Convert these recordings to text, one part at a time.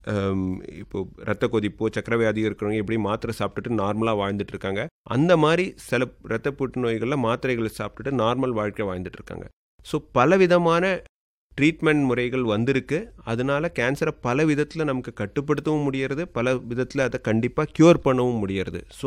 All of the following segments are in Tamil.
இப்போ ரத்த கொதிப்போ சக்கரவியாதி இருக்கிறவங்க எப்படி மாத்திரை சாப்பிட்டுட்டு நார்மலாக வாழ்ந்துட்டு இருக்காங்க அந்த மாதிரி சில ரத்த புற்றுநோய்களில் மாத்திரைகளை சாப்பிட்டுட்டு நார்மல் வாழ்க்கை வாழ்ந்துட்டு இருக்காங்க ஸோ பலவிதமான ட்ரீட்மெண்ட் முறைகள் வந்திருக்கு அதனால கேன்சரை பல விதத்தில் நமக்கு கட்டுப்படுத்தவும் முடியறது பல விதத்தில் அதை கண்டிப்பாக க்யூர் பண்ணவும் முடியறது ஸோ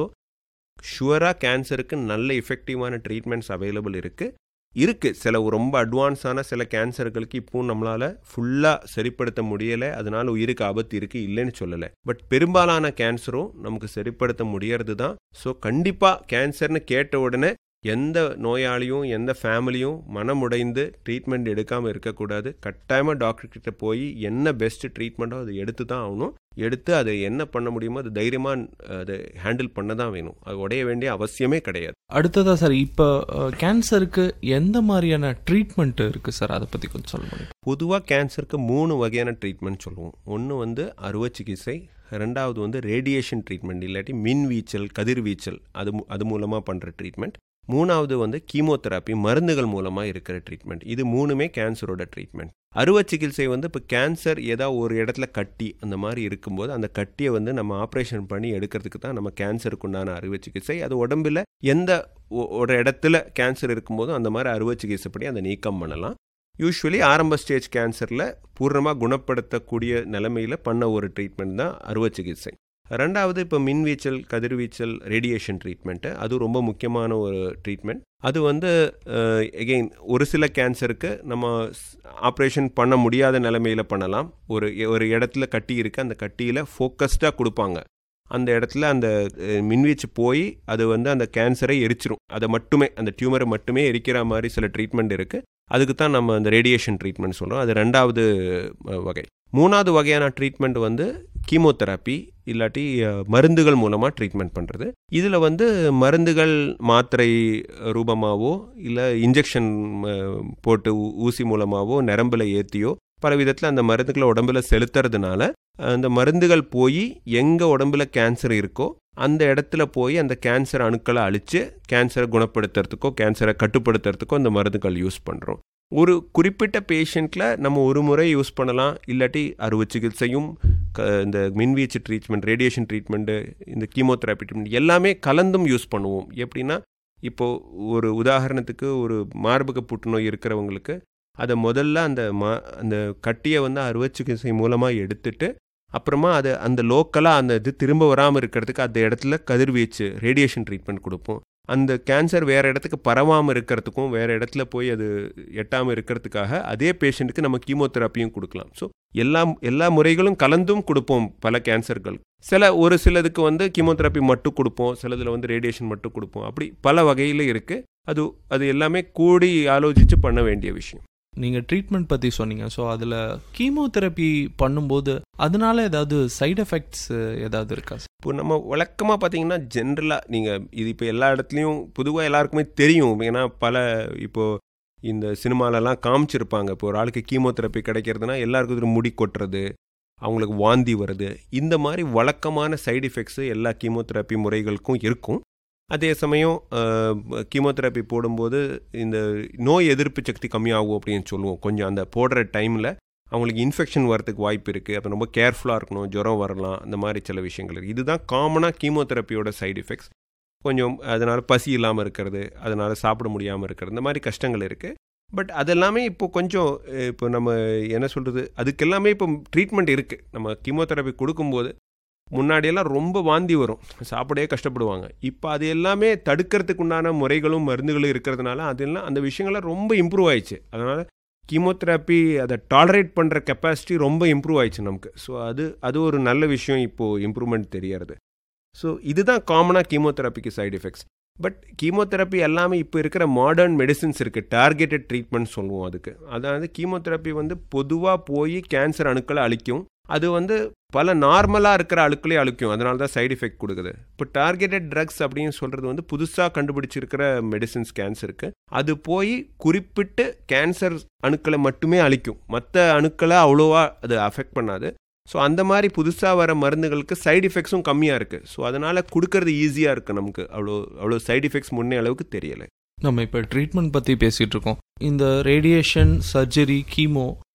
ஷுவராக கேன்சருக்கு நல்ல எஃபெக்டிவான ட்ரீட்மெண்ட்ஸ் அவைலபிள் இருக்குது இருக்குது சில ரொம்ப அட்வான்ஸான சில கேன்சர்களுக்கு இப்போவும் நம்மளால் ஃபுல்லாக சரிப்படுத்த முடியலை அதனால் உயிருக்கு ஆபத்து இருக்குது இல்லைன்னு சொல்லலை பட் பெரும்பாலான கேன்சரும் நமக்கு சரிப்படுத்த முடியறது தான் ஸோ கண்டிப்பாக கேன்சர்னு கேட்ட உடனே எந்த நோயாளியும் எந்த ஃபேமிலியும் மனமுடைந்து ட்ரீட்மெண்ட் எடுக்காமல் இருக்கக்கூடாது கட்டாயமாக டாக்டர்கிட்ட போய் என்ன பெஸ்ட் ட்ரீட்மெண்ட்டோ அதை எடுத்து தான் ஆகணும் எடுத்து அதை என்ன பண்ண முடியுமோ அது தைரியமாக அதை ஹேண்டில் பண்ண தான் வேணும் அது உடைய வேண்டிய அவசியமே கிடையாது அடுத்ததா சார் இப்போ கேன்சருக்கு எந்த மாதிரியான ட்ரீட்மெண்ட் இருக்குது சார் அதை பற்றி கொஞ்சம் சொல்ல முடியும் பொதுவாக கேன்சருக்கு மூணு வகையான ட்ரீட்மெண்ட் சொல்லுவோம் ஒன்று வந்து அறுவை சிகிச்சை ரெண்டாவது வந்து ரேடியேஷன் ட்ரீட்மெண்ட் இல்லாட்டி மின்வீச்சல் கதிர்வீச்சல் அது அது மூலமாக பண்ணுற ட்ரீட்மெண்ட் மூணாவது வந்து கீமோதெராப்பி மருந்துகள் மூலமாக இருக்கிற ட்ரீட்மெண்ட் இது மூணுமே கேன்சரோட ட்ரீட்மெண்ட் அறுவை சிகிச்சை வந்து இப்போ கேன்சர் ஏதாவது ஒரு இடத்துல கட்டி அந்த மாதிரி இருக்கும்போது அந்த கட்டியை வந்து நம்ம ஆப்ரேஷன் பண்ணி எடுக்கிறதுக்கு தான் நம்ம கேன்சருக்கு உண்டான அறுவை சிகிச்சை அது உடம்பில் எந்த ஒரு இடத்துல கேன்சர் இருக்கும்போது அந்த மாதிரி அறுவை சிகிச்சை படி அதை நீக்கம் பண்ணலாம் யூஸ்வலி ஆரம்ப ஸ்டேஜ் கேன்சரில் பூர்ணமாக குணப்படுத்தக்கூடிய நிலைமையில் பண்ண ஒரு ட்ரீட்மெண்ட் தான் அறுவை சிகிச்சை ரெண்டாவது இப்போ மின்வீச்சல் கதிர்வீச்சல் ரேடியேஷன் ட்ரீட்மெண்ட்டு அது ரொம்ப முக்கியமான ஒரு ட்ரீட்மெண்ட் அது வந்து எகெயின் ஒரு சில கேன்சருக்கு நம்ம ஆப்ரேஷன் பண்ண முடியாத நிலைமையில் பண்ணலாம் ஒரு ஒரு இடத்துல கட்டி இருக்குது அந்த கட்டியில் ஃபோக்கஸ்டாக கொடுப்பாங்க அந்த இடத்துல அந்த மின்வீச்சு போய் அது வந்து அந்த கேன்சரை எரிச்சிரும் அதை மட்டுமே அந்த டியூமரை மட்டுமே எரிக்கிற மாதிரி சில ட்ரீட்மெண்ட் இருக்குது அதுக்கு தான் நம்ம அந்த ரேடியேஷன் ட்ரீட்மெண்ட் சொல்கிறோம் அது ரெண்டாவது வகை மூணாவது வகையான ட்ரீட்மெண்ட் வந்து கீமோதெராப்பி இல்லாட்டி மருந்துகள் மூலமாக ட்ரீட்மெண்ட் பண்ணுறது இதில் வந்து மருந்துகள் மாத்திரை ரூபமாகவோ இல்லை இன்ஜெக்ஷன் போட்டு ஊசி மூலமாகவோ நரம்பில் ஏற்றியோ பல விதத்தில் அந்த மருந்துகளை உடம்புல செலுத்துறதுனால அந்த மருந்துகள் போய் எங்கே உடம்புல கேன்சர் இருக்கோ அந்த இடத்துல போய் அந்த கேன்சர் அணுக்களை அழித்து கேன்சரை குணப்படுத்துறதுக்கோ கேன்சரை கட்டுப்படுத்துறதுக்கோ அந்த மருந்துகள் யூஸ் பண்ணுறோம் ஒரு குறிப்பிட்ட பேஷண்ட்டில் நம்ம ஒரு முறை யூஸ் பண்ணலாம் இல்லாட்டி அறுவை சிகிச்சையும் க இந்த மின்வீச்சு ட்ரீட்மெண்ட் ரேடியேஷன் ட்ரீட்மெண்ட்டு இந்த கீமோதெராப்பி ட்ரீட்மெண்ட் எல்லாமே கலந்தும் யூஸ் பண்ணுவோம் எப்படின்னா இப்போது ஒரு உதாரணத்துக்கு ஒரு மார்பக புற்றுநோய் இருக்கிறவங்களுக்கு அதை முதல்ல அந்த மா அந்த கட்டியை வந்து அறுவை சிகிச்சை மூலமாக எடுத்துட்டு அப்புறமா அதை அந்த லோக்கலாக அந்த இது திரும்ப வராமல் இருக்கிறதுக்கு அந்த இடத்துல கதிர்வீச்சு ரேடியேஷன் ட்ரீட்மெண்ட் கொடுப்போம் அந்த கேன்சர் வேறு இடத்துக்கு பரவாமல் இருக்கிறதுக்கும் வேறு இடத்துல போய் அது எட்டாமல் இருக்கிறதுக்காக அதே பேஷண்ட்டுக்கு நம்ம கீமோதெராப்பியும் கொடுக்கலாம் ஸோ எல்லா எல்லா முறைகளும் கலந்தும் கொடுப்போம் பல கேன்சர்கள் சில ஒரு சிலதுக்கு வந்து கீமோதெராப்பி மட்டும் கொடுப்போம் சிலதில் வந்து ரேடியேஷன் மட்டும் கொடுப்போம் அப்படி பல வகையில் இருக்குது அது அது எல்லாமே கூடி ஆலோசித்து பண்ண வேண்டிய விஷயம் நீங்கள் ட்ரீட்மெண்ட் பற்றி சொன்னீங்க ஸோ அதில் கீமோதெரப்பி பண்ணும்போது அதனால ஏதாவது சைடு எஃபெக்ட்ஸ் ஏதாவது இருக்கா இப்போ நம்ம வழக்கமாக பார்த்தீங்கன்னா ஜென்ரலாக நீங்கள் இது இப்போ எல்லா இடத்துலையும் பொதுவாக எல்லாருக்குமே தெரியும் ஏன்னா பல இப்போது இந்த சினிமாலெல்லாம் காமிச்சிருப்பாங்க இப்போ ஒரு ஆளுக்கு கீமோதெரப்பி கிடைக்கிறதுனா எல்லாருக்கும் இது முடி கொட்டுறது அவங்களுக்கு வாந்தி வருது இந்த மாதிரி வழக்கமான சைடு எஃபெக்ட்ஸு எல்லா கீமோதெரப்பி முறைகளுக்கும் இருக்கும் அதே சமயம் கீமோதெராப்பி போடும்போது இந்த நோய் எதிர்ப்பு சக்தி கம்மியாகும் அப்படின்னு சொல்லுவோம் கொஞ்சம் அந்த போடுற டைமில் அவங்களுக்கு இன்ஃபெக்ஷன் வரதுக்கு வாய்ப்பு இருக்குது அப்போ ரொம்ப கேர்ஃபுல்லாக இருக்கணும் ஜுரம் வரலாம் அந்த மாதிரி சில விஷயங்கள் இருக்குது இதுதான் காமனாக கீமோதெரப்பியோட சைடு எஃபெக்ட்ஸ் கொஞ்சம் அதனால் பசி இல்லாமல் இருக்கிறது அதனால் சாப்பிட முடியாமல் இருக்கிறது இந்த மாதிரி கஷ்டங்கள் இருக்குது பட் அதெல்லாமே இப்போ கொஞ்சம் இப்போ நம்ம என்ன சொல்கிறது அதுக்கெல்லாமே இப்போ ட்ரீட்மெண்ட் இருக்குது நம்ம கீமோதெரப்பி கொடுக்கும்போது முன்னாடியெல்லாம் ரொம்ப வாந்தி வரும் சாப்பிடவே கஷ்டப்படுவாங்க இப்போ அது எல்லாமே தடுக்கிறதுக்கு உண்டான முறைகளும் மருந்துகளும் இருக்கிறதுனால அதெல்லாம் அந்த விஷயங்கள்லாம் ரொம்ப இம்ப்ரூவ் ஆயிடுச்சு அதனால் கீமோதெராப்பி அதை டாலரேட் பண்ணுற கெப்பாசிட்டி ரொம்ப இம்ப்ரூவ் ஆயிடுச்சு நமக்கு ஸோ அது அது ஒரு நல்ல விஷயம் இப்போது இம்ப்ரூவ்மெண்ட் தெரியறது ஸோ இதுதான் காமனாக கீமோதெராப்பிக்கு சைடு எஃபெக்ட்ஸ் பட் கீமோதெரப்பி எல்லாமே இப்போ இருக்கிற மாடர்ன் மெடிசின்ஸ் இருக்குது டார்கெட்டட் ட்ரீட்மெண்ட் சொல்லுவோம் அதுக்கு அதாவது கீமோதெரப்பி வந்து பொதுவாக போய் கேன்சர் அணுக்களை அழிக்கும் அது வந்து பல நார்மலாக இருக்கிற அழுக்களையும் அழுக்கும் அதனால தான் சைடு எஃபெக்ட் கொடுக்குது இப்போ டார்கெட்டட் ட்ரக்ஸ் அப்படின்னு சொல்கிறது வந்து புதுசாக கண்டுபிடிச்சிருக்கிற மெடிசின்ஸ் கேன்சருக்கு அது போய் குறிப்பிட்டு கேன்சர் அணுக்களை மட்டுமே அழிக்கும் மற்ற அணுக்களை அவ்வளோவா அது அஃபெக்ட் பண்ணாது ஸோ அந்த மாதிரி புதுசாக வர மருந்துகளுக்கு சைடு எஃபெக்ட்ஸும் கம்மியாக இருக்குது ஸோ அதனால் கொடுக்கறது ஈஸியாக இருக்குது நமக்கு அவ்வளோ அவ்வளோ சைடு எஃபெக்ட்ஸ் முன்னே அளவுக்கு தெரியலை நம்ம இப்போ ட்ரீட்மெண்ட் பற்றி பேசிகிட்டு இருக்கோம் இந்த ரேடியேஷன் சர்ஜரி கீமோ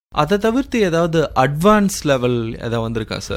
அதை தவிர்த்து ஏதாவது அட்வான்ஸ் லெவல் ஏதாவது வந்திருக்கா சார்